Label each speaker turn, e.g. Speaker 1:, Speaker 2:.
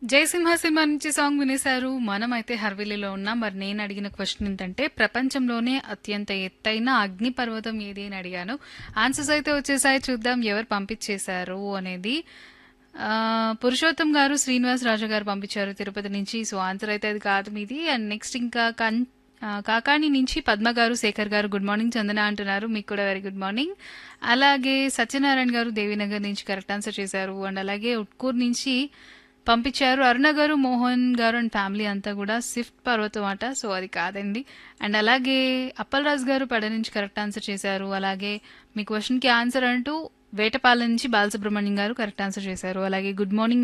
Speaker 1: Jayasimha cinema నుంచి song వినేశారు మనమైతే హర్విల్లీలో ఉన్నాం మరి నేను అడిగిన క్వశ్చన్ ఏంటంటే ప్రపంచంలోనే అత్యంత ఎత్తైన అగ్ని పర్వతం ఏది అని అడిగాను ఆన్సర్స్ అయితే వచ్చేసాయి చూద్దాం ఎవరు పంపించేశారు అనేది ఆ, పురుషోత్తం గారు శ్రీనివాస్ రాజు గారు పంపించారు తిరుపతి నుంచి సో ఆన్సర్ అయితే అది కాదు మీది అండ్ నెక్స్ట్ ఇంకా కన్ ఆ, కాకాని నుంచి పద్మ గారు శేఖర్ గారు గుడ్ మార్నింగ్ చందన అంటున్నారు మీకు కూడా వెరీ గుడ్ మార్నింగ్ అలాగే సత్యనారాయణ గారు దేవీనగర్ నుంచి కరెక్ట్ ఆన్సర్ చేశారు అండ్ అలాగే ఉట్కూరు నుంచి పంపించారు అరుణ గారు మోహన్ గారు అండ్ ఫ్యామిలీ అంతా కూడా స్విఫ్ట్ పర్వతం అట సో అది కాదండి అండ్ అలాగే అప్పలరాజు గారు పడ నుంచి కరెక్ట్ ఆన్సర్ చేశారు అలాగే మీ క్వశ్చన్కి ఆన్సర్ అంటూ వేటపాలెం నుంచి బాలసుబ్రహ్మణ్యం గారు కరెక్ట్ ఆన్సర్ చేశారు అలాగే గుడ్ మార్నింగ్